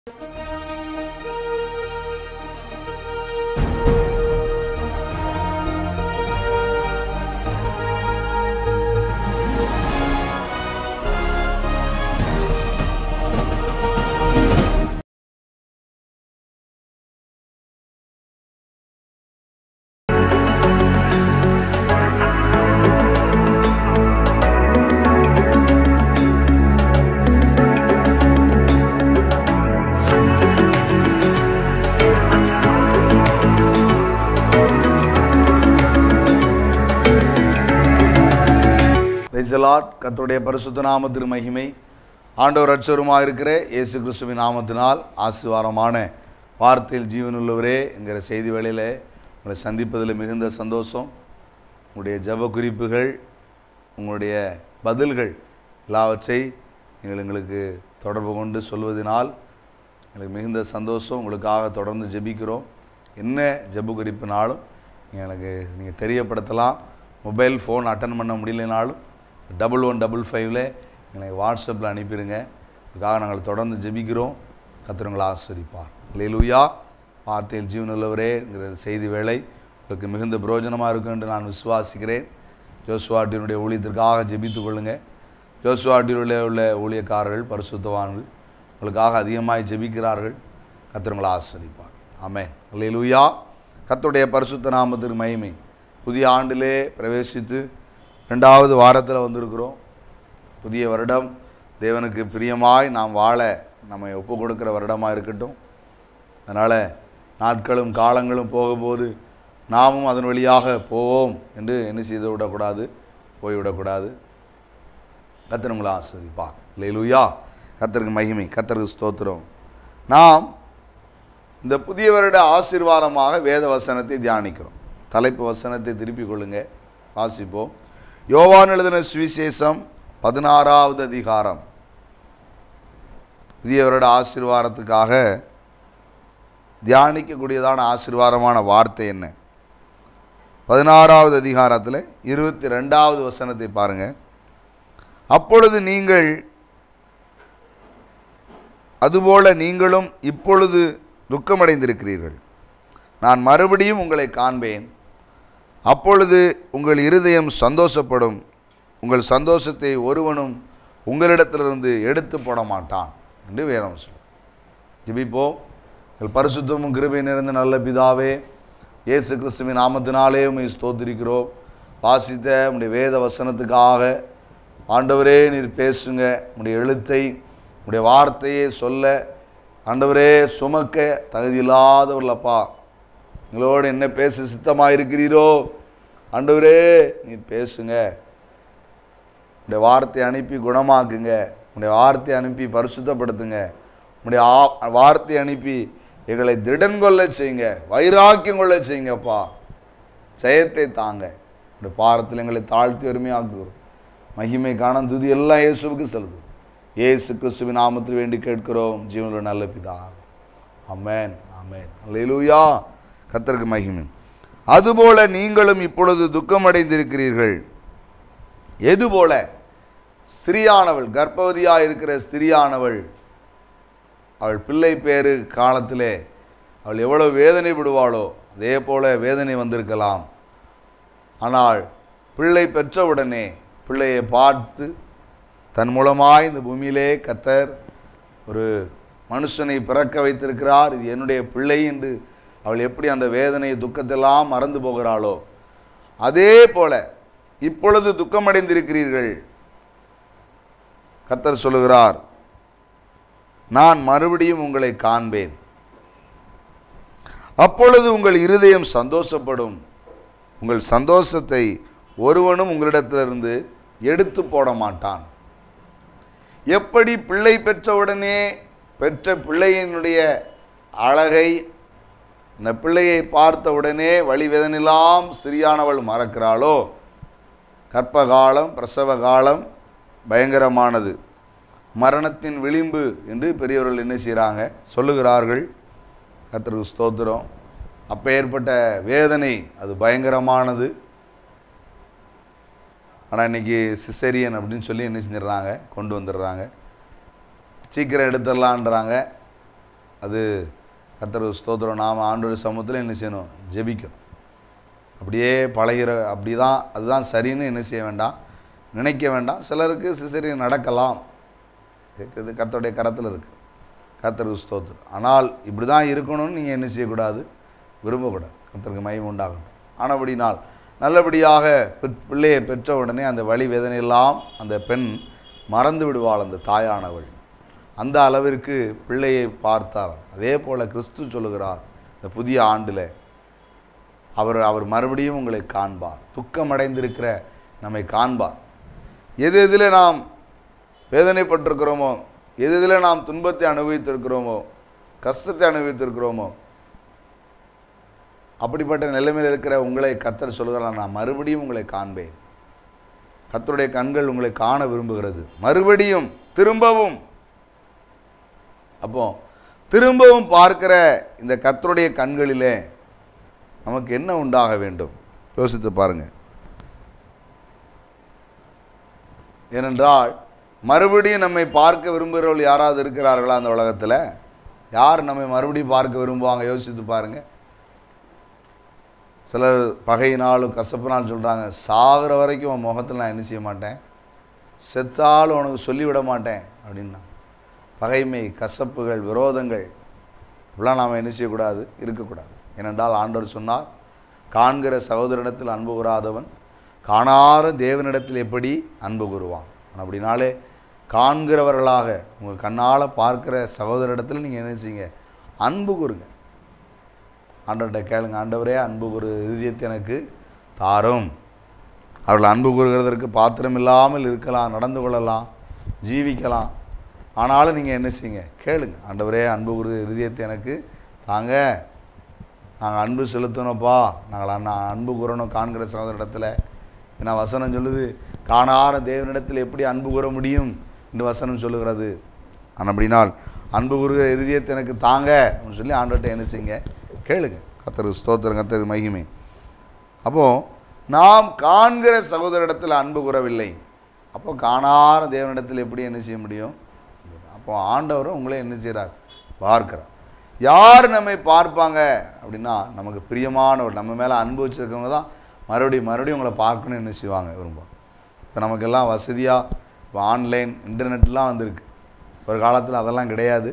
பிரைசலாட் கர்த்தருடைய பரிசுத்த நாமத்தின் மகிமை ஆண்டவர் அச்சருமாக இருக்கிற இயேசு கிறிஸ்துவின் நாமத்தினால் ஆசீர்வாதமான வார்த்தையில் ஜீவனுள்ளவரே என்கிற செய்தி வேளையில் உங்களை சந்திப்பதில் மிகுந்த சந்தோஷம் உங்களுடைய ஜெப குறிப்புகள் உங்களுடைய பதில்கள் எல்லாவற்றை நீங்கள் எங்களுக்கு தொடர்பு கொண்டு சொல்வதனால் எங்களுக்கு மிகுந்த சந்தோஷம் உங்களுக்காக தொடர்ந்து ஜெபிக்கிறோம் என்ன ஜெப குறிப்புனாலும் நீங்கள் எனக்கு நீங்கள் தெரியப்படுத்தலாம் மொபைல் ஃபோன் அட்டன் பண்ண முடியலனாலும் டபுள் ஒன் டபுள் ஃபைவ்ல எனக்கு வாட்ஸ்அப்பில் அனுப்பிடுங்க இதுக்காக நாங்கள் தொடர்ந்து ஜெபிக்கிறோம் கத்திரங்களை ஆஸ்வதிப்பார் லேலுயா வார்த்தையில் ஜீவனுள்ளவரேங்கிற செய்தி வேளை உங்களுக்கு மிகுந்த பிரயோஜனமாக இருக்கும் என்று நான் விசுவாசிக்கிறேன் ஜோசுவாட்டினுடைய ஊழியத்திற்காக ஜெபித்துக் கொள்ளுங்கள் ஜோசுவாட்டியில் உள்ள ஊழியக்காரர்கள் பரிசுத்தவான்கள் உங்களுக்காக அதிகமாய் ஜெபிக்கிறார்கள் கத்திரங்களை ஆஸ்வதிப்பார் ஆமென் அல்லேலூயா கர்த்தருடைய பரிசுத்த நாமத்திற்கு மகிமை புதிய ஆண்டிலே பிரவேசித்து ரெண்டாவது வாரத்தில் வந்திருக்கிறோம் புதிய வருடம் தேவனுக்கு பிரியமாய் நாம் வாழ நம்மை ஒப்பு கொடுக்கிற வருடமாக இருக்கட்டும் அதனால் நாட்களும் காலங்களும் போகும்போது நாமும் அதன் வழியாக போவோம் என்று என்ன செய்து விடக்கூடாது போய்விடக்கூடாது கத்தர் உங்களை ஆஸ்வதிப்பார் லேலுயா கத்தருக்கு மகிமை கத்தருக்கு ஸ்தோத்திரம் நாம் இந்த புதிய வருட ஆசீர்வாதமாக வேத வசனத்தை தியானிக்கிறோம் தலைப்பு வசனத்தை திருப்பிக் கொள்ளுங்க வாசிப்போம் யோவான் எழுதின சுவிசேஷம் பதினாறாவது அதிகாரம் புதிய வருட ஆசீர்வாதத்துக்காக தியானிக்கக்கூடியதான ஆசீர்வாதமான வார்த்தை என்ன பதினாறாவது அதிகாரத்தில் இருபத்தி ரெண்டாவது வசனத்தை பாருங்கள் அப்பொழுது நீங்கள் அதுபோல நீங்களும் இப்பொழுது துக்கமடைந்திருக்கிறீர்கள் நான் மறுபடியும் உங்களை காண்பேன் அப்பொழுது உங்கள் இருதயம் சந்தோஷப்படும் உங்கள் சந்தோஷத்தை ஒருவனும் உங்களிடத்திலிருந்து எடுத்து போட மாட்டான் என்று வேதம் சொல்லும் ஜெபிப்போம் எங்கள் பரிசுத்தமும் கிருபை நிறைந்த நல்ல பிதாவே இயேசு கிறிஸ்துவின் நாமத்தினாலே உம்மை ஸ்தோத்திரிக்கிறோம் வாசித்த உம்முடைய வேத வசனத்துக்காக ஆண்டவரே நீர் பேசுங்க உம்முடைய எழுத்தை உம்முடைய வார்த்தையை சொல்ல ஆண்டவரே சுமக்க தகுதியில்லாதவர்களப்பா எங்களோடு என்ன பேச சித்தமாக இருக்கிறீரோ ஆண்டவரே நீர் பேசுங்க உடைய வார்த்தையை அனுப்பி குணமாக்குங்க உடைய வார்த்தையை அனுப்பி பரிசுத்தப்படுத்துங்க உடைய ஆ வார்த்தையை அனுப்பி எங்களை திடன் கொள்ள செய்யுங்க வைராக்கியம் கொள்ள செய்யுங்கப்பா ஜெயத்தை தாங்க உடைய பாரத்தில் எங்களை தாழ்த்தி வறுமையாக்குகிறோம் மகிமை காணம் துதி எல்லாம் இயேசுவுக்கு செல்லுது இயேசு கிறிஸ்துவின் நாமத்தில் வேண்டி கேட்கிறோம் ஜீவனில் நல்ல பிதா அமேன் அமேன் அல்லேலூயா கத்தருக்கு மகிமை அதுபோல நீங்களும் இப்பொழுது துக்கமடைந்திருக்கிறீர்கள் எதுபோல ஸ்திரியானவள் கர்ப்பவதியாக இருக்கிற ஸ்திரியானவள் அவள் பிள்ளை பேரு காலத்திலே அவள் எவ்வளவு வேதனைப்படுவாளோ அதே போல வேதனை வந்திருக்கலாம் ஆனால் பிள்ளை பெற்றவுடனே பிள்ளையை பார்த்து தன் மூலமாய் இந்த பூமியிலே கத்தர் ஒரு மனுஷனை பிறக்க வைத்திருக்கிறார் இது என்னுடைய பிள்ளை என்று அவள் எப்படி அந்த வேதனை துக்கத்தெல்லாம் மறந்து போகிறாளோ அதே போல இப்பொழுது துக்கமடைந்திருக்கிறீர்கள் கத்தர் சொல்லுகிறார் நான் மறுபடியும் உங்களை காண்பேன் அப்பொழுது உங்கள் இருதயம் சந்தோஷப்படும் உங்கள் சந்தோஷத்தை ஒருவனும் உங்களிடத்திலிருந்து எடுத்து போட மாட்டான் எப்படி பிள்ளை பெற்றவுடனே பெற்ற பிள்ளையினுடைய அழகை இந்த பிள்ளையை பார்த்த உடனே வழிவேதனெல்லாம் ஸ்திரியானவள் மறக்கிறாளோ கற்பகாலம் பிரசவ காலம் பயங்கரமானது மரணத்தின் விளிம்பு என்று பெரியவர்கள் என்ன செய்கிறாங்க சொல்லுகிறார்கள் கர்த்தருக்கு ஸ்தோத்திரம் அப்போ ஏற்பட்ட வேதனை அது பயங்கரமானது ஆனால் இன்றைக்கி சிசேரியன் அப்படின்னு சொல்லி என்ன செஞ்சிடுறாங்க கொண்டு வந்துடுறாங்க சீக்கிரம் எடுத்துடலான்றாங்க அது கத்தர் ஸ்தோத்திரம் நாம் ஆண்டோட சமூகத்தில் என்ன செய்யணும் ஜெபிக்கணும் அப்படியே பழகிற அப்படி தான் அதுதான் சரின்னு என்ன செய்ய வேண்டாம் நினைக்க வேண்டாம் சிலருக்கு சிசரின் நடக்கலாம் இது கத்தருடைய கரத்தில் இருக்குது கத்தருக்கு ஸ்தோத்திரம் ஆனால் இப்படி தான் இருக்கணும்னு நீங்கள் என்ன செய்யக்கூடாது விரும்பக்கூடாது கத்தருக்கு மயம் உண்டாகணும் ஆனபடினால் நல்லபடியாக பெற்- பிள்ளையை பெற்ற உடனே அந்த வழி வேதனையெல்லாம் அந்த பெண் மறந்து விடுவாள் அந்த தாயானவள் அந்த அளவிற்கு பிள்ளையை பார்த்தார் அதே போல் கிறிஸ்து சொல்லுகிறார் இந்த புதிய ஆண்டில் அவர் அவர் மறுபடியும் உங்களை காண்பார் துக்கமடைந்திருக்கிற நம்மை காண்பார் எது எதில் நாம் வேதனைப்பட்டிருக்கிறோமோ எது எதில் நாம் துன்பத்தை அனுபவித்திருக்கிறோமோ கஷ்டத்தை அனுபவித்திருக்கிறோமோ அப்படிப்பட்ட நிலைமையில் இருக்கிற உங்களை கத்தர் சொல்கிறார் நான் மறுபடியும் உங்களை காண்பேன் கத்தருடைய கண்கள் உங்களை காண விரும்புகிறது மறுபடியும் திரும்பவும் அப்போ திரும்பவும் பார்க்கிற இந்த கத்தருடைய கண்களிலே நமக்கு என்ன உண்டாக வேண்டும் யோசித்து பாருங்க ஏனென்றால் மறுபடியும் நம்மை பார்க்க விரும்புகிறவர்கள் யாராவது இருக்கிறார்களா அந்த உலகத்தில் யார் நம்மை மறுபடியும் பார்க்க விரும்புவாங்க யோசித்து பாருங்க சிலர் பகையினாலும் கசப்பினாலும் சொல்கிறாங்க சாகிற வரைக்கும் உன் முகத்தில் நான் என்ன செய்ய மாட்டேன் செத்தாலும் உனக்கு சொல்லிவிட மாட்டேன் அப்படின்னா பகைமை கசப்புகள் விரோதங்கள் இப்படிலாம் நாம் என்ன செய்யக்கூடாது இருக்கக்கூடாது ஏனென்றால் ஆண்டவர் சொன்னார் காண்கிற சகோதரனிடத்தில் அன்பு கூறாதவன் காணாத தேவனிடத்தில் எப்படி அன்பு கூறுவான் அப்படினாலே காண்கிறவர்களாக உங்கள் கண்ணால் பார்க்கிற சகோதரிடத்தில் நீங்கள் என்ன செய்யுங்க அன்பு கூறுங்க ஆண்டவர்கிட்ட கேளுங்க ஆண்டவரே அன்பு கூறு இதயத்தை எனக்கு தாரும் அவர்கள் அன்பு கூறுகிறதற்கு பாத்திரம் இல்லாமல் இருக்கலாம் நடந்து கொள்ளலாம் ஜீவிக்கலாம் ஆனாலும் நீங்கள் என்ன செய்யுங்க கேளுங்க ஆண்டவரே அன்பு கூறு இருதயத்தை எனக்கு தாங்க நாங்கள் அன்பு செலுத்தணும்ப்பா நாங்கள் அண்ணா அன்பு கூறணும் காண்கிற சகோதரிடத்தில் ஏன்னா வசனம் சொல்லுது காணாத தேவனிடத்தில் எப்படி அன்பு கூற முடியும் என்று வசனம் சொல்லுகிறது அப்படினால் அன்பு கூறுகிற இருதயத்தை எனக்கு தாங்க அப்படின்னு சொல்லி ஆண்டவர்கிட்ட என்ன செய்யுங்க கேளுங்க கத்தருக்கு ஸ்தோத்திரம் கத்தருக்கு மகிமை அப்போது நாம் காண்கிற சகோதரிடத்தில் அன்பு கூறவில்லை அப்போ காணாத தேவனிடத்தில் எப்படி என்ன செய்ய முடியும் அப்போ ஆண்டவரும் உங்களை என்ன செய்கிறார் பார்க்கிறார் யார் நம்மை பார்ப்பாங்க அப்படின்னா நமக்கு பிரியமானவர் நம்ம மேலே அன்பு வச்சிருக்கவங்க தான் மறுபடியும் மறுபடியும் உங்களை பார்க்கணும்னு என்ன செய்வாங்க விரும்புவாங்க இப்போ நமக்கெல்லாம் வசதியாக இப்போ ஆன்லைன் இன்டர்நெட்லாம் வந்திருக்கு ஒரு காலத்தில் அதெல்லாம் கிடையாது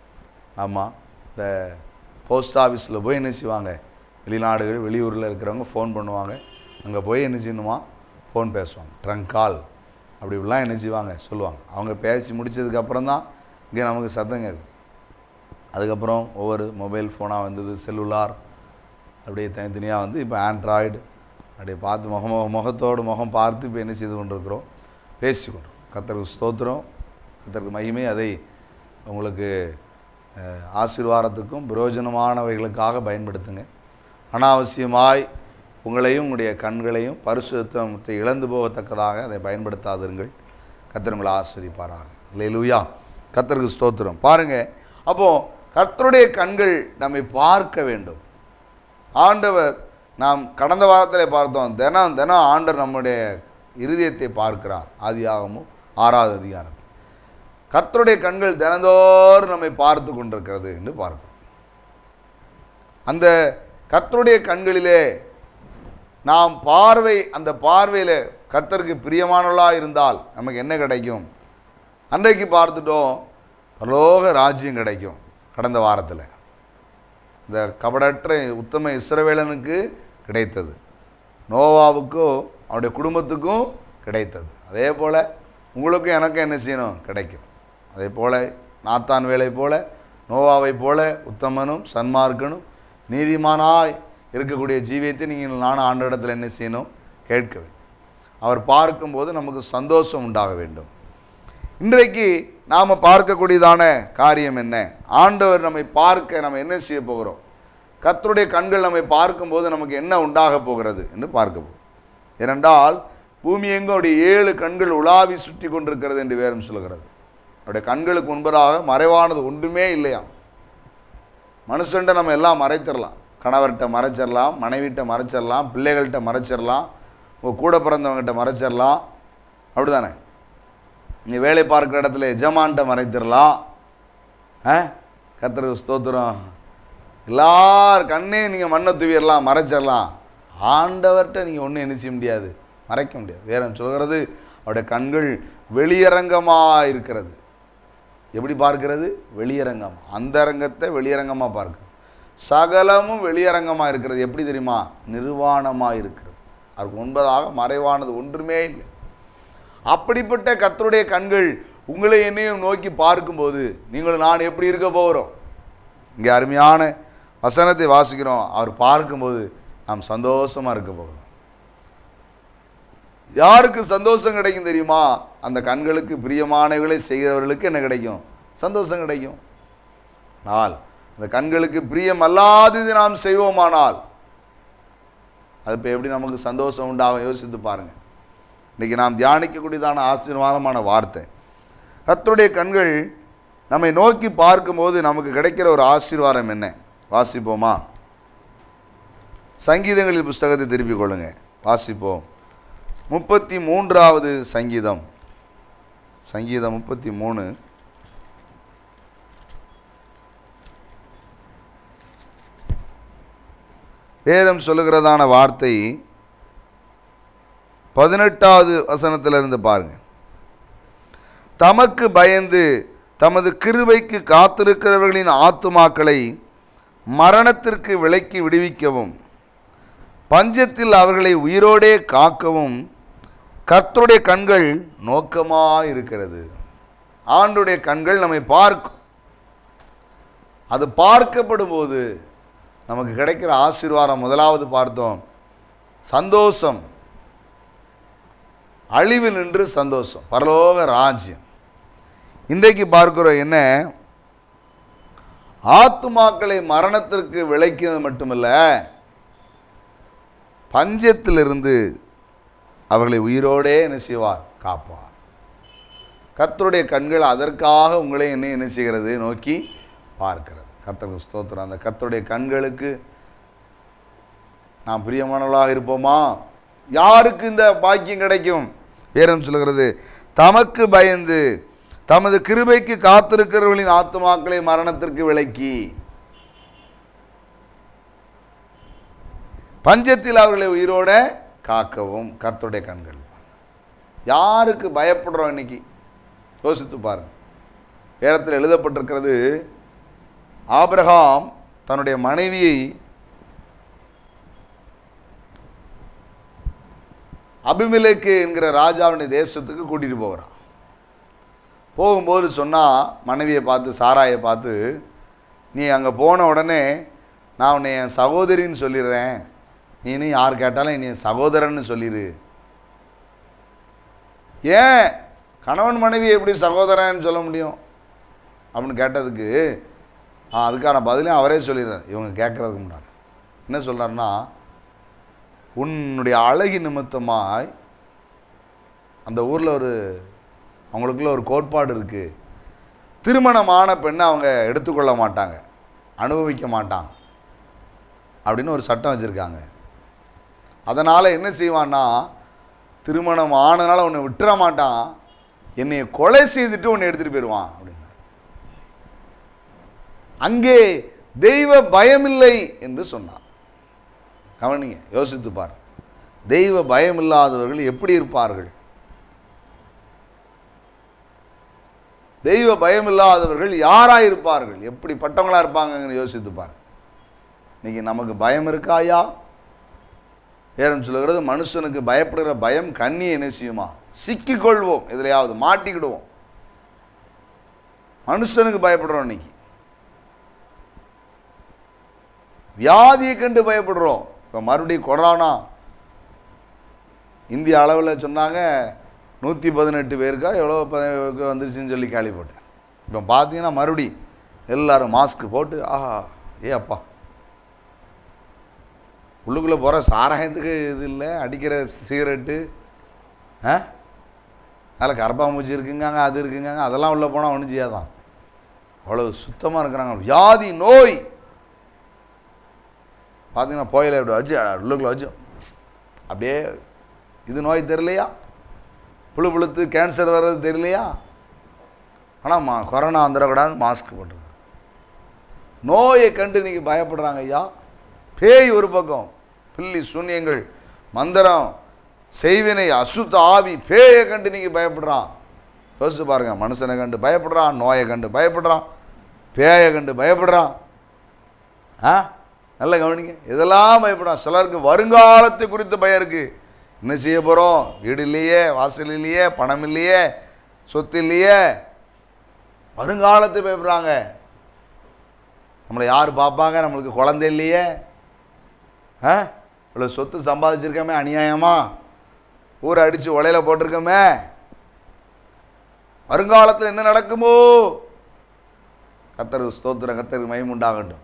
ஆமாம் இந்த போஸ்ட் ஆஃபீஸில் போய் என்ன செய்வாங்க வெளிநாடுகள் வெளியூரில் இருக்கிறவங்க ஃபோன் பண்ணுவாங்க அங்கே போய் என்ன செய்யணுமா ஃபோன் பேசுவாங்க ட்ரங்க் கால் அப்படி இப்படிலாம் என்ன செய்வாங்க சொல்லுவாங்க அவங்க பேசி முடிச்சதுக்கப்புறம் தான் இங்கே நமக்கு சத்தம் கேட்கும் அதுக்கப்புறம் ஒவ்வொரு மொபைல் ஃபோனாக வந்தது செல்லுலார் அப்படியே தனித்தனியாக வந்து இப்போ ஆண்ட்ராய்டு அப்படியே பார்த்து முகம் முகத்தோடு முகம் பார்த்து இப்போ என்ன செய்து கொண்டிருக்கிறோம் பேசிக்கொண்டோம் கத்தருக்கு ஸ்தோத்திரம் கத்தருக்கு மகிமை அதை உங்களுக்கு அஹ், ஆசீர்வாதத்துக்கும் பிரயோஜனமானவைகளுக்காக பயன்படுத்துங்க அனாவசியமாய் உங்களையும் உங்களுடைய கண்களையும் பரிசுத்தத்தை இழந்து போகத்தக்கதாக அதை பயன்படுத்தாதிருங்கள் கத்தர் உங்களை ஆஸ்வதிப்பாராக இல்லையா கத்தருக்கு ஸ்தோத்திரம் பாருங்க அப்போ கர்த்தருடைய கண்கள் நம்மை பார்க்க வேண்டும் ஆண்டவர் நாம் கடந்த வாரத்தில் பார்த்தோம் தினம் தினம் ஆண்டவர் நம்முடைய இருதயத்தை பார்க்கிறார் ஆதியாகமும் ஆறாவது அதிகாரம் கர்த்தருடைய கண்கள் தினந்தோறும் நம்மை பார்த்து கொண்டிருக்கிறது என்று பார்க்கிறோம் அந்த கர்த்தருடைய கண்களிலே நாம் பார்வை அந்த பார்வையில் கர்த்தருக்கு பிரியமானவளாக இருந்தால் நமக்கு என்ன கிடைக்கும் அன்றைக்கு பார்த்துட்டோம் பரலோக ராஜ்யம் கிடைக்கும் கடந்த வாரத்தில் இந்த கபடற்ற உத்தம இஸ்ரவேலனுக்கு கிடைத்தது நோவாவுக்கும் அவருடைய குடும்பத்துக்கும் கிடைத்தது அதே போல் உங்களுக்கும் எனக்கும் என்ன செய்யணும் கிடைக்கும் அதே போல் நாத்தான் வேலை போல நோவாவை போல உத்தமனும் சன்மார்க்கனும் நீதிமானாய் இருக்கக்கூடிய ஜீவியத்தை நீங்கள் நானும் ஆண்டவரிடத்தில் என்ன செய்யணும் கேட்க வேண்டும் அவர் பார்க்கும்போது நமக்கு சந்தோஷம் உண்டாக வேண்டும் இன்றைக்கு நாம் பார்க்கக்கூடியதான காரியம் என்ன ஆண்டவர் நம்மை பார்க்க நம்ம என்ன செய்ய போகிறோம் கர்த்தருடைய கண்கள் நம்மை பார்க்கும்போது நமக்கு என்ன உண்டாக போகிறது என்று பார்க்க போகிறோம் ஏனென்றால் பூமி எங்கும் அவருடைய ஏழு கண்கள் உலாவி சுற்றி கொண்டிருக்கிறது என்று வேறும் சொல்கிறது அவருடைய கண்களுக்கு முன்பதாக மறைவானது ஒன்றுமே இல்லையாம் மனுஷன்ட்ட நம்ம எல்லாம் மறைத்திடலாம் கணவர்கிட்ட மறைச்சிடலாம் மனைவிட்ட மறைச்சிடலாம் பிள்ளைகள்கிட்ட மறைச்சிடலாம் உங்கள் கூட பிறந்தவங்ககிட்ட மறைச்சிடலாம் அப்படிதானே நீ வேலை பார்க்குற இடத்துல எஜமான்ட்ட மறைத்திடலாம் ஆ கர்த்தருக்கு ஸ்தோத்திரம் எல்லார் கண்ணையும் நீங்கள் மண்ணை தூவிடலாம் மறைச்சிடலாம் ஆண்டவர்கிட்ட நீங்கள் ஒன்றும் என்ன செய்ய முடியாது மறைக்க முடியாது வேற சொல்கிறது அவருடைய கண்கள் வெளியரங்கமாக இருக்கிறது எப்படி பார்க்கிறது வெளியரங்கம் அந்தரங்கத்தை வெளியரங்கமாக பார்க்கிறது சகலமும் வெளியரங்கமாக இருக்கிறது எப்படி தெரியுமா நிர்வாணமாக இருக்கிறது அதுக்கு முன்பதாக மறைவானது ஒன்றுமே இல்லை அப்படிப்பட்ட கர்த்தருடைய கண்கள் உங்களை என்னையும் நோக்கி பார்க்கும்போது நீங்கள் நான் எப்படி இருக்க போகிறோம் இங்கே அருமையான வசனத்தை வாசிக்கிறோம் அவர் பார்க்கும்போது நாம் சந்தோஷமாக இருக்க போகிறோம் யாருக்கு சந்தோஷம் கிடைக்கும் தெரியுமா அந்த கண்களுக்கு பிரியமானவைகளை செய்கிறவர்களுக்கு என்ன கிடைக்கும் சந்தோஷம் கிடைக்கும் ஆனால் அந்த கண்களுக்கு பிரியம் அல்லாதது நாம் செய்வோமானால் அது இப்போ எப்படி நமக்கு சந்தோஷம் உண்டாகும் யோசித்து பாருங்க இன்னைக்கு நாம் தியானிக்கக்கூடியதான ஆசீர்வாதமான வார்த்தை கர்த்தருடைய கண்கள் நம்மை நோக்கி பார்க்கும்போது நமக்கு கிடைக்கிற ஒரு ஆசீர்வாதம் என்ன வாசிப்போமா சங்கீதங்களில் புஸ்தகத்தை திருப்பிக் கொள்ளுங்க வாசிப்போம் முப்பத்தி மூன்றாவது சங்கீதம் சங்கீதம் முப்பத்தி மூணு வேதம் சொல்லுகிறதான வார்த்தை பதினெட்டாவது வசனத்திலிருந்து பாருங்க தமக்கு பயந்து தமது கிருபைக்கு காத்திருக்கிறவர்களின் ஆத்துமாக்களை மரணத்திற்கு விலக்கி விடுவிக்கவும் பஞ்சத்தில் அவர்களை உயிரோடே காக்கவும் கர்த்தருடைய கண்கள் நோக்கமாக இருக்கிறது ஆண்டுடைய கண்கள் நம்மை பார்க்கும் அது பார்க்கப்படும் போது நமக்கு கிடைக்கிற ஆசீர்வாதம் முதலாவது பார்த்தோம் சந்தோஷம் அழிவு நின்று சந்தோஷம் பரலோக ராஜ்யம் இன்றைக்கு பார்க்கிறோம் என்ன ஆத்துமாக்களை மரணத்திற்கு விளைக்கிறது மட்டுமல்ல பஞ்சத்திலிருந்து அவர்களை உயிரோடே என்ன செய்வார் காப்பார் கர்த்தருடைய கண்கள் அதற்காக உங்களை என்ன என்ன செய்கிறது நோக்கி பார்க்கிறது கர்த்தருக்கு ஸ்தோத்திரம் அந்த கர்த்தருடைய கண்களுக்கு நாம் பிரியமானவர்களாக இருப்போமா யாருக்கு இந்த பாக்கியம் கிடைக்கும் வேறம் சொல்லுகிறது தமக்கு பயந்து தமது கிருபைக்கு காத்திருக்கிறவர்களின் ஆத்துமாக்களை மரணத்திற்கு விலக்கி பஞ்சத்தில் அவர்களை உயிரோட காக்கவும் கர்த்தருடைய கண்கள் யாருக்கு பயப்படுறோம் இன்னைக்கு யோசித்து பாருங்க வேதத்தில் எழுதப்பட்டிருக்கிறது ஆபிரகாம் தன்னுடைய மனைவியை அபிமிலேக்கு என்கிற ராஜாவுடைய தேசத்துக்கு கூட்டிகிட்டு போகிறான் போகும்போது சொன்னால் மனைவியை பார்த்து சாராயை பார்த்து நீ அங்கே போன உடனே நான் உன்னை என் சகோதரின்னு சொல்லிடுறேன் நீனு யார் கேட்டாலும் நீ என் சகோதரன்னு சொல்லிடு ஏன் கணவன் மனைவி எப்படி சகோதரன்னு சொல்ல முடியும் அப்படின்னு கேட்டதுக்கு ஆ, அதுக்கான பதிலையும் அவரே சொல்லிடுறார் இவங்க கேட்குறதுக்கு முன்னாடி என்ன சொல்கிறாருன்னா உன்னுடைய அழகி நிமித்தமாய் அந்த ஊரில் ஒரு அவங்களுக்குள்ள ஒரு கோட்பாடு இருக்குது திருமணமான பெண்ணை அவங்க எடுத்துக்கொள்ள மாட்டாங்க அனுபவிக்க மாட்டாங்க அப்படின்னு ஒரு சட்டம் வச்சுருக்காங்க அதனால் என்ன செய்வான்னா திருமணம் ஆனதுனால உன்னை விட்டுற மாட்டான் என்னைய கொலை செய்துட்டு உன்னை எடுத்துகிட்டு போயிடுவான் அப்படின்னு அங்கே தெய்வ பயமில்லை என்று சொன்னார் கவனிங்க யோசித்து பார் தெய்வ பயம் இல்லாதவர்கள் எப்படி இருப்பார்கள் தெய்வ பயம் இல்லாதவர்கள் யாராக இருப்பார்கள் எப்படிப்பட்டவங்களா இருப்பாங்கன்னு யோசித்து பார் இன்னைக்கு நமக்கு பயம் இருக்காயா வேறம் சொல்லுகிறது மனுஷனுக்கு பயப்படுகிற பயம் கண்ணியை என்ன செய்யுமா சிக்கிக்கொள்வோம் எதுலையாவது மாட்டிக்கிடுவோம் மனுஷனுக்கு பயப்படுறோம் இன்னைக்கு வியாதியை கண்டு பயப்படுறோம் இப்போ மறுபடியும் கொரோனா இந்திய அளவில் சொன்னாங்க நூற்றி பதினெட்டு பேருக்கா எவ்வளோ பேருக்கு வந்துருச்சுன்னு சொல்லி கேள்விப்பட்டேன் இப்போ பார்த்தீங்கன்னா மறுபடி எல்லாரும் மாஸ்க் போட்டு ஆஹா ஏ அப்பா உள்ளுக்குள்ளே போகிற சாராயத்துக்கு இது இல்லை அடிக்கிற சிகரெட்டு ஆ அதில் கரப்பாம்பூச்சி இருக்குங்காங்க அது இருக்குங்காங்க அதெல்லாம் உள்ளே போனால் ஒன்றும் செய்யாதான் அவ்வளோ சுத்தமாக இருக்கிறாங்க வியாதி நோய் பார்த்தீங்கன்னா போயில இப்படி வச்சு உள்ளுக்குள்ள வச்சு அப்படியே இது நோய் தெரியலையா புழு புழுத்து கேன்சர் வர்றது தெரியலையா ஆனால் மா கொரோனா வந்துடக்கூடாது மாஸ்க் போட்டுருங்க நோயை கண்டு இன்னைக்கு பயப்படுறாங்க ஐயா பேய் ஒரு பக்கம் பில்லி சூன்யங்கள் மந்திரம் செய்வினை அசுத்த ஆவி பேயை கண்டு இன்னைக்கு பயப்படுறான் யோசிச்சு பாருங்க மனுஷனை கண்டு பயப்படுறான் நோயை கண்டு பயப்படுறான் பேயை கண்டு பயப்படுறான் ஆ நல்ல கவனிங்க இதெல்லாம் பயப்படுறான் சிலருக்கு வருங்காலத்தை குறித்து பயம் இருக்கு என்ன செய்ய போகிறோம் வீடு இல்லையே வாசல் இல்லையே பணம் இல்லையே சொத்து இல்லையே வருங்காலத்தை பயப்படுறாங்க நம்மளை யார் பார்ப்பாங்க நம்மளுக்கு குழந்தை இல்லையே ஆ இவ்வளோ சொத்து சம்பாதிச்சிருக்கோமே அநியாயமா ஊரை அடித்து உலையில போட்டிருக்கோமே வருங்காலத்தில் என்ன நடக்குமோ கத்தருக்கு ஸ்தோத்திரம் கத்தருக்கு மயமுண்டாகட்டும்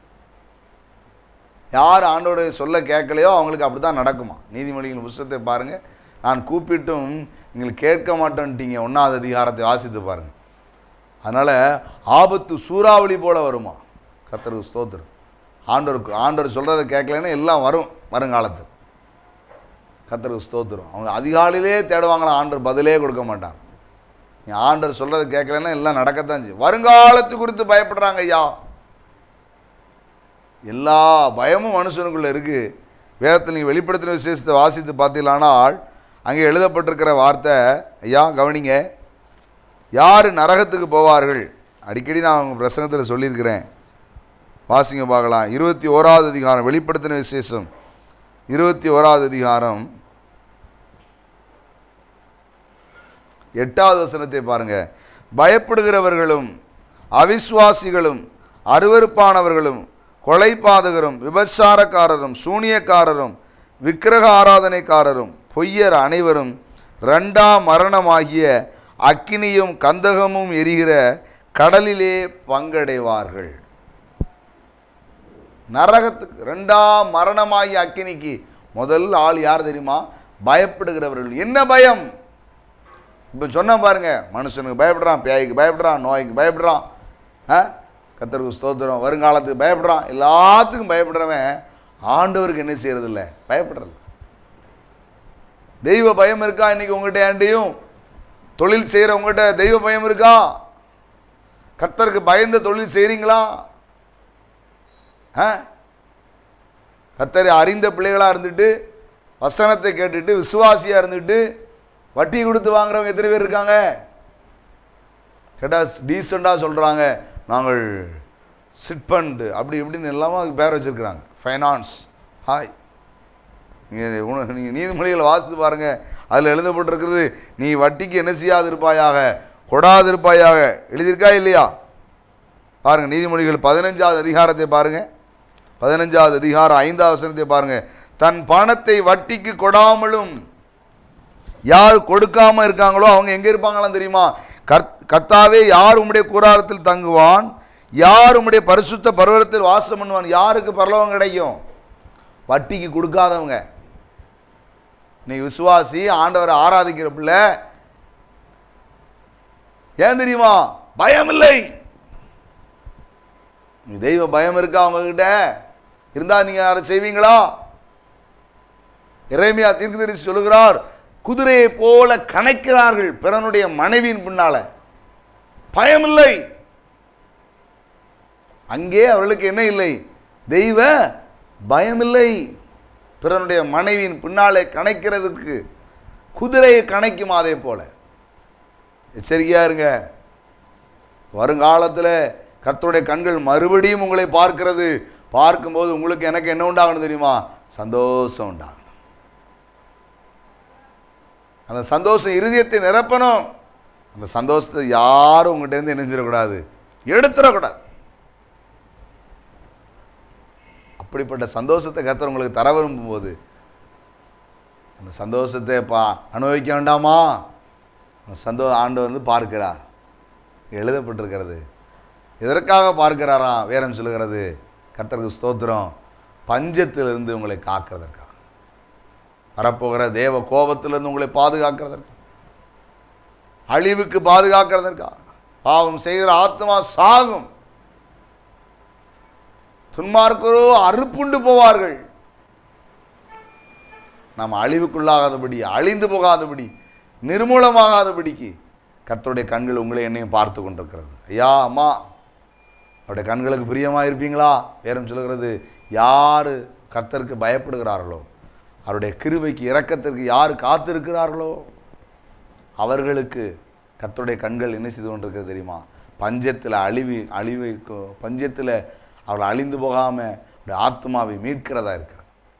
யார் ஆண்டோடைய சொல்ல கேட்கலையோ அவங்களுக்கு அப்படி தான் நடக்குமா நீதிமொழிகள் புஸ்தகத்தை பாருங்கள் நான் கூப்பிட்டும் நீங்கள் கேட்க மாட்டேன்ட்டீங்க ஒன்றாவது அதிகாரத்தை வாசித்து பாருங்கள் அதனால் ஆபத்து சூறாவளி போல வருமா கத்தருக்கு ஸ்தோத்திரம் ஆண்டவருக்கு ஆண்டவர் சொல்கிறத கேட்கலன்னா எல்லாம் வரும் வருங்காலத்து கத்தருக்கு ஸ்தோத்திரம் அவங்க அதிகாலையிலே தேடுவாங்களா ஆண்டவர் பதிலே கொடுக்க மாட்டாங்க நீ ஆண்டவர் சொல்கிறத கேட்கலன்னா எல்லாம் நடக்கத்தான் செய்யும் வருங்காலத்து குறித்து பயப்படுறாங்க ஐயா எல்லா பயமும் மனுஷனுக்குள்ளே இருக்குது வேதத்தில் நீங்கள் வெளிப்படுத்தின விசேஷத்தை வாசித்து பார்த்தீங்களானால் அங்கே எழுதப்பட்டிருக்கிற வார்த்தை ஐயா கவனிங்க யார் நரகத்துக்கு போவார்கள் அடிக்கடி நான் அவங்க பிரசங்கத்தில் சொல்லியிருக்கிறேன் வாசிங்க பார்க்கலாம் இருபத்தி ஓராவது அதிகாரம் வெளிப்படுத்தின விசேஷம் இருபத்தி ஓராவது அதிகாரம் எட்டாவது வசனத்தை பாருங்க பயப்படுகிறவர்களும் அவிசுவாசிகளும் அருவருப்பானவர்களும் கொலைபாதகரும் விபச்சாரக்காரரும் சூனியக்காரரும் விக்கிரக ஆராதனைக்காரரும் பொய்யர் அனைவரும் ரெண்டாம் மரணமாகிய அக்கினியும் கந்தகமும் எரிகிற கடலிலே பங்கடைவார்கள் நரகத்துக்கு ரெண்டாம் மரணமாகிய அக்கினிக்கு முதல் ஆள் யார் தெரியுமா பயப்படுகிறவர்கள் என்ன பயம் இப்போ சொன்ன பாருங்க மனுஷனுக்கு பயப்படுறான் பேய்க்கு பயப்படுறான் நோய்க்கு பயப்படுறான் ஆ கத்தருக்கு ஸ்தோத்திரம் வருங்காலத்துக்கு பயப்படுறான் எல்லாத்துக்கும் பயப்படுறவன் ஆண்டவருக்கு என்ன செய்யறது இல்லை பயப்படுறது தெய்வ பயம் இருக்கா இன்னைக்கு உங்கள்கிட்ட ஏண்டையும் தொழில் செய்கிற உங்கள்கிட்ட தெய்வ பயம் இருக்கா கர்த்தருக்கு பயந்த தொழில் செய்கிறீங்களா ஆ கர்த்தரை அறிந்த பிள்ளைகளாக இருந்துட்டு வசனத்தை கேட்டுட்டு விசுவாசியாக இருந்துட்டு வட்டி கொடுத்து வாங்குறவங்க எத்தனை பேர் இருக்காங்க கேட்டால் டீசெண்டாக சொல்கிறாங்க நாங்கள் சிட் ஃபண்டு அப்படி இப்படின்னு எல்லாமே அதுக்கு பேர் வச்சுருக்குறாங்க ஃபைனான்ஸ் ஹாய் நீங்கள் நீங்கள் நீதிமொழிகளை வாசித்து பாருங்கள் அதில் எழுதப்பட்டிருக்கிறது நீ வட்டிக்கு என்ன செய்யாதிருப்பாயாக கொடாதிருப்பாயாக எழுதியிருக்கா இல்லையா பாருங்கள் நீதிமொழிகள் பதினஞ்சாவது அதிகாரத்தை பாருங்கள் பதினஞ்சாவது அதிகாரம் ஐந்தாவது வசனத்தை பாருங்கள் தன் பணத்தை வட்டிக்கு கொடாமலும் யார் கொடுக்காம இருக்காங்களோ அவங்க எங்கே இருப்பாங்களாம் தெரியுமா கர் கர்த்தாவே யார் உம்முடைய கூடாரத்தில் தங்குவான் யார் உம்முடைய பரிசுத்த பருவத்தில் வாசம் பண்ணுவான் யாருக்கு பரலோகம் கிடைக்கும் வட்டிக்கு கொடுக்காதவங்க நீ விசுவாசி ஆண்டவரை ஆராதிக்கிற பிள்ளை ஏன் தெரியுமா பயம் இல்லை நீ தெய்வ பயம் இருக்கா அவங்கக்கிட்ட இருந்தா நீங்க அதை செய்வீங்களா இறைமையா தீர்க்கதரிசி சொல்லுகிறார் குதிரையை போல கணைக்கிறார்கள் பிறனுடைய மனைவியின் பின்னால பயமில்லை அங்கே அவர்களுக்கு என்ன இல்லை தெய்வ பயமில்லை பிறனுடைய மனைவியின் பின்னாலே கணைக்கிறதுக்கு குதிரையை கணைக்கும் அதே போல எச்சரிக்கையா இருங்க வருங்காலத்தில் கர்த்தருடைய கண்கள் மறுபடியும் உங்களை பார்க்கிறது பார்க்கும்போது உங்களுக்கு எனக்கு என்ன உண்டாகணும் தெரியுமா சந்தோஷம் உண்டாகணும் அந்த சந்தோஷம் இருதயத்தை நிரப்பணும் அந்த சந்தோஷத்தை யாரும் உங்கள்கிட்ட இருந்து நினைஞ்சிடக்கூடாது எடுத்துடக்கூடாது அப்படிப்பட்ட சந்தோஷத்தை கர்த்தர் உங்களுக்கு தர விரும்பும்போது அந்த சந்தோஷத்தை பா அனுபவிக்க வேண்டாமா அந்த சந்தோ ஆண்டவர் வந்து பார்க்கிறார் எழுதப்பட்டிருக்கிறது எதற்காக பார்க்கிறாராம் வேறம் சொல்லுகிறது கர்த்தருக்கு ஸ்தோத்திரம் பஞ்சத்திலிருந்து உங்களை காக்கிறதற்காக வரப்போகிற தேவ கோபத்திலிருந்து உங்களை பாதுகாக்கிறதற்கு அழிவுக்கு பாதுகாக்கிறதற்காக பாவம் செய்கிற ஆத்மா சாகும் துன்மார்க்கரோ அறுப்புண்டு போவார்கள் நாம் அழிவுக்குள்ளாகாதபடி அழிந்து போகாதபடி நிர்மூலமாகாதபடிக்கு கர்த்தருடைய கண்கள் உங்களை என்னையும் பார்த்து கொண்டிருக்கிறது ஐயா அம்மா அவருடைய கண்களுக்கு பிரியமாக இருப்பீங்களா வேறும் சொல்லுகிறது யார் கர்த்தருக்கு பயப்படுகிறார்களோ அவருடைய கிருபைக்கு இரக்கத்திற்கு யார் காத்திருக்கிறார்களோ அவர்களுக்கு கர்த்தருடைய கண்கள் என்ன செய்து கொண்டிருக்கிறது தெரியுமா பஞ்சத்தில் அழிவி அழிவை பஞ்சத்தில் அவர்கள் அழிந்து போகாமல் அவருடைய ஆத்மாவை மீட்கிறதா இருக்கிறது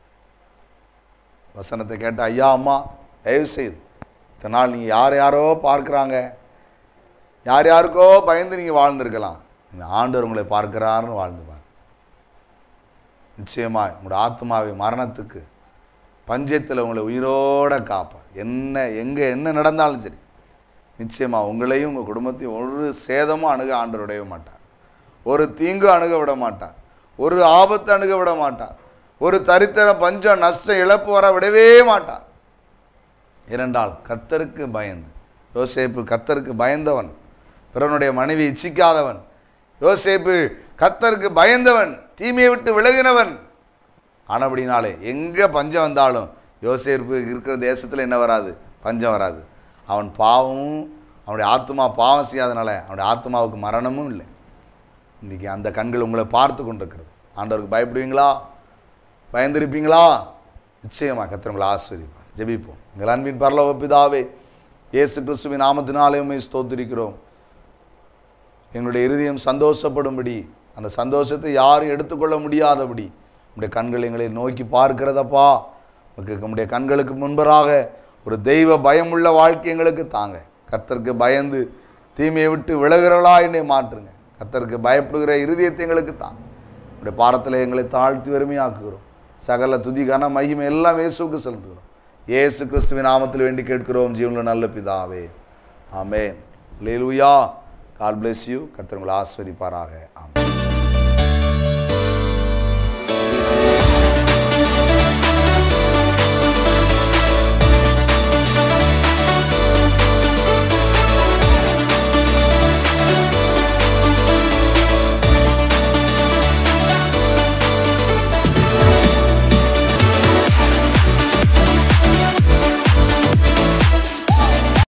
வசனத்தை கேட்ட ஐயா அம்மா தயவு செய்து இத்தனை நாள் நீங்கள் யார் யாரோ பார்க்குறாங்க யார் யாருக்கோ பயந்து நீங்கள் வாழ்ந்திருக்கலாம் இந்த ஆண்டவர் உங்களை பார்க்கிறாருன்னு வாழ்ந்து பாருங்க நிச்சயமாக உங்களோட ஆத்மாவை மரணத்துக்கு பஞ்சத்தில் உங்களை உயிரோட காப்பார் என்ன எங்கே என்ன நடந்தாலும் சரி நிச்சயமாக உங்களையும் உங்கள் குடும்பத்தையும் ஒரு சேதமும் அணுக ஆண்டவர் விடவே மாட்டார் ஒரு தீங்கு அணுக விட மாட்டார் ஒரு ஆபத்து அணுக விட மாட்டார் ஒரு தரித்திரம் பஞ்சம் நஷ்டம் இழப்பு வர விடவே மாட்டார் இரண்டால் கர்த்தருக்கு பயந்து யோசேப்பு கர்த்தருக்கு பயந்தவன் பிறனுடைய மனைவி இச்சிக்காதவன் யோசேப்பு கர்த்தருக்கு பயந்தவன் தீமையை விட்டு விலகினவன் ஆனபடினாலே எங்கே பஞ்சம் வந்தாலும் யோசேப்பு இருக்கிற தேசத்தில் என்ன வராது பஞ்சம் வராது அவன் பாவமும் அவனுடைய ஆத்மா பாவம் செய்யாதனால அவனுடைய ஆத்மாவுக்கு மரணமும் இல்லை இன்றைக்கி அந்த கண்கள் உங்களை பார்த்து கொண்டிருக்கிறது ஆண்டவருக்கு பயப்படுவீங்களா பயந்திருப்பீங்களா நிச்சயமாக கர்த்தர் உங்களை ஆஸ்வதிப்பார் ஜெபிப்போம் எங்கள் அன்பின் பரலோக பிதாவே இயேசு கிறிஸ்துவின் நாமத்தினாலே உண்மை ஸ்தோத்திரிக்கிறோம் எங்களுடைய இருதயம் சந்தோஷப்படும்படி அந்த சந்தோஷத்தை யாரும் எடுத்துக்கொள்ள முடியாதபடி உடைய கண்கள் எங்களை நோக்கி பார்க்கிறதப்பா உமக்கு உம்முடைய கண்களுக்கு முன்பராக ஒரு தெய்வ பயமுள்ள வாழ்க்கை எங்களுக்கு தாங்க கர்த்தருக்கு பயந்து தீமையை விட்டு விலகிறவளா என்னை மாற்றுங்க கர்த்தருக்கு பயப்படுகிற இருதயத்தை எங்களுக்கு தாங்க உடைய பாரத்தில் எங்களை தாழ்த்தி வறுமையாக்குகிறோம் சகல துதி கன மகிமை எல்லாம் இயேசுக்கு செலுத்துகிறோம் இயேசு கிறிஸ்துவின் நாமத்தில் வேண்டி கேட்கிறோம் ஜீவனில் நல்ல பிதாவே ஆமென் லேலுயா கால் பிளெஸ் யூ கர்த்தர் உங்களை ஆஸ்வதிப்பாராக ஆமென்